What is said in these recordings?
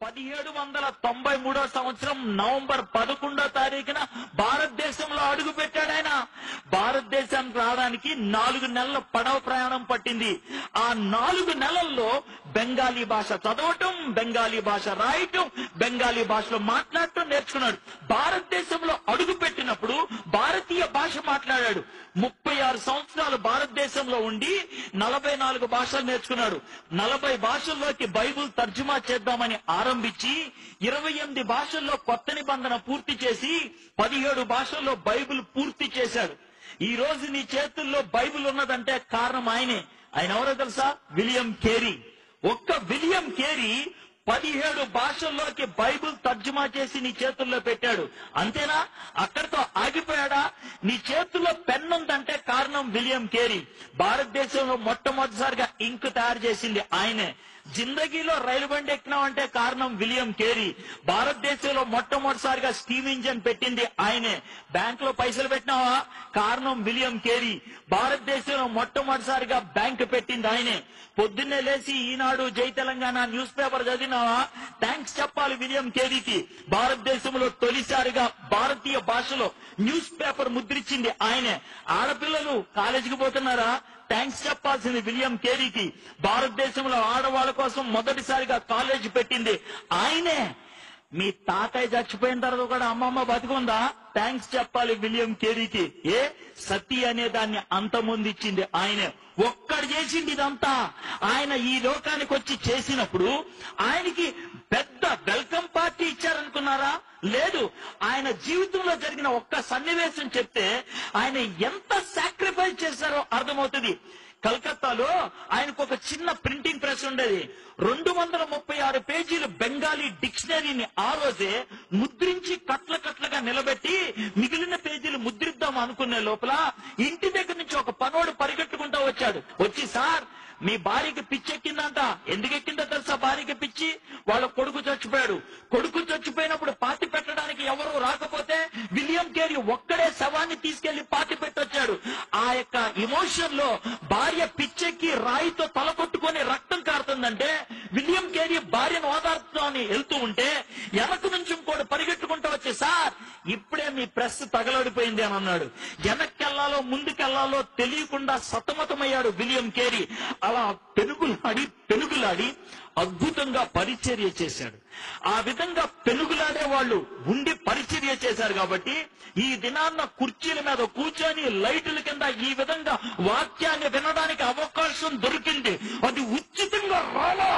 పదిహేడు వందల తొంభై మూడో సంవత్సరం నవంబర్ పదకొండో తారీఖున భారతదేశంలో అడుగు పెట్టాడు ఆయన భారతదేశానికి రావడానికి నాలుగు నెలల పడవ ప్రయాణం పట్టింది ఆ నాలుగు నెలల్లో బెంగాలీ భాష చదవటం బెంగాలీ భాష రాయటం బెంగాలీ భాషలో మాట్లాడటం నేర్చుకున్నాడు భారతదేశంలో అడుగు పెట్టినప్పుడు భారతీయ భాష మాట్లాడాడు ముప్పై ఆరు సంవత్సరాలు భారతదేశంలో ఉండి నలభై నాలుగు భాషలు నేర్చుకున్నాడు నలభై భాషల్లోకి బైబుల్ తర్జుమా చేద్దామని ఆరంభించి ఇరవై ఎనిమిది భాషల్లో కొత్త నిబంధన పూర్తి చేసి పదిహేడు భాషల్లో బైబిల్ పూర్తి చేశాడు ఈ రోజు నీ చేతుల్లో బైబిల్ ఉన్నదంటే కారణం ఆయనే ఆయన ఎవరో తెలుసా విలియం కేరీ ఒక్క విలియం కేరీ పదిహేడు భాషల్లోకి బైబిల్ తర్జుమా చేసి నీ చేతుల్లో పెట్టాడు అంతేనా అక్కడితో ఆగిపోయాడా నీ చేతుల్లో పెన్ ఉందంటే కారణం విలియం కేరీ భారతదేశంలో మొట్టమొదటిసారిగా ఇంక్ తయారు చేసింది ఆయనే జిందగీలో రైలు బండి ఎక్కినామంటే కారణం విలియం కేరీ భారతదేశంలో మొట్టమొదటిసారిగా స్టీమ్ ఇంజన్ పెట్టింది ఆయనే బ్యాంక్ లో పైసలు పెట్టినావా కారణం విలియం కేరీ భారతదేశంలో మొట్టమొదటిసారిగా బ్యాంక్ పెట్టింది ఆయనే పొద్దున్నే లేచి ఈనాడు జై తెలంగాణ న్యూస్ పేపర్ చదివినావా థ్యాంక్స్ చెప్పాలి విలియం కేరీకి భారతదేశంలో తొలిసారిగా భారతీయ భాషలో న్యూస్ పేపర్ ముద్రించింది ఆయనే ఆడపిల్లలు కాలేజీకి పోతున్నారా థ్యాంక్స్ చెప్పాల్సింది విలియం కేరీకి భారతదేశంలో ఆడవాళ్ళ కోసం మొదటిసారిగా కాలేజ్ పెట్టింది ఆయనే మీ తాతయ్య చచ్చిపోయిన తర్వాత కూడా అమ్మమ్మ బతికుందా థ్యాంక్స్ చెప్పాలి విలియం కేరీకి ఏ సతీ అనే దాన్ని అంతమొందిచ్చింది ఆయనే ఒక్కడు చేసింది ఇదంతా ఆయన ఈ లోకానికి వచ్చి చేసినప్పుడు ఆయనకి పెద్ద వెల్కమ్ పార్టీ ఇచ్చారనుకున్నారా లేదు ఆయన జీవితంలో జరిగిన ఒక్క సన్నివేశం చెప్తే ఆయన ఎంత సాక్రిఫైస్ చేశారో అర్థమవుతుంది కలకత్తాలో ఆయనకు ఒక చిన్న ప్రింటింగ్ ప్రెస్ ఉండేది రెండు వందల ముప్పై ఆరు పేజీలు బెంగాలీ డిక్షనరీని ఆ రోజే ముద్రించి కట్ల కట్లగా నిలబెట్టి మిగిలిన పేజీలు ముద్రిద్దాం అనుకునే లోపల ఇంటి దగ్గర నుంచి ఒక పనోడు పరిగెట్టుకుంటా వచ్చాడు వచ్చి సార్ మీ భార్యకి పిచ్చి ఎక్కిందంట ఎందుకు ఎక్కిందో తెలుసా భార్యకి పిచ్చి వాళ్ళ కొడుకు చచ్చిపోయాడు కొడుకు చచ్చిపోయినప్పుడు పాతి పెట్టడానికి ఎవరు రాకపోతే విలియం కేరీ ఒక్కడే శవాన్ని తీసుకెళ్లి పాతి పెట్టొచ్చాడు ఆ యొక్క ఇమోషన్ లో భార్య పిచ్చెక్కి రాయితో తల కొట్టుకొని రక్తం కారుతుందంటే విలియం కేరీ భార్యను ఓదార్చుతామని వెళ్తూ ఉంటే వెనక నుంచి ఇంకోటి పరిగెట్టుకుంటూ వచ్చి సార్ ఇప్పుడే మీ ప్రెస్ తగలడిపోయింది అని అన్నాడు వెనక్కెళ్లాలో ముందుకెళ్లాలో తెలియకుండా సతమతమయ్యాడు విలియం కేరీ అలా పెనుగులాడి పెనుగులాడి అద్భుతంగా పరిచర్య చేశాడు ఆ విధంగా పెనుగులాడే వాళ్ళు ఉండి పరిచర్య చేశారు కాబట్టి ఈ దినాన్న కుర్చీల మీద కూర్చొని లైటుల కింద ఈ విధంగా వాక్యాన్ని వినడానికి అవకాశం దొరికింది అది ఉచితంగా రాలా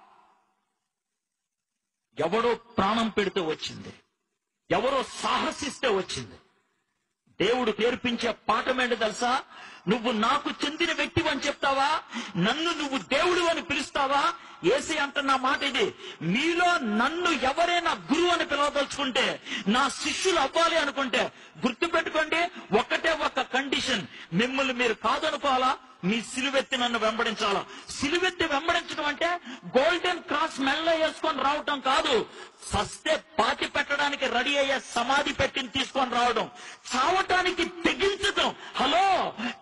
ఎవడో ప్రాణం పెడితే వచ్చింది ఎవరో సాహసిస్తే వచ్చింది దేవుడు నేర్పించే పాఠం ఏంటి తెలుసా నువ్వు నాకు చెందిన వ్యక్తివి అని చెప్తావా నన్ను నువ్వు దేవుడు అని పిలుస్తావా ఏసీ అంటున్న మాట ఇది మీలో నన్ను ఎవరైనా గురువు అని పిలవదలుచుకుంటే నా శిష్యులు అవ్వాలి అనుకుంటే గుర్తుపెట్టుకోండి ఒకటే ఒక కండిషన్ మిమ్మల్ని మీరు కాదనుకోవాలా మీ సిలువెత్తి నన్ను వెంబడించాలా సిలువెత్తి వెంబడించడం అంటే గోల్డెన్ క్రాస్ మెల్ల వేసుకొని రావటం కాదు సస్తే పాతి పెట్టడానికి రెడీ అయ్యే సమాధి పెట్టిని తీసుకొని రావడం చావటానికి తెగించటం హలో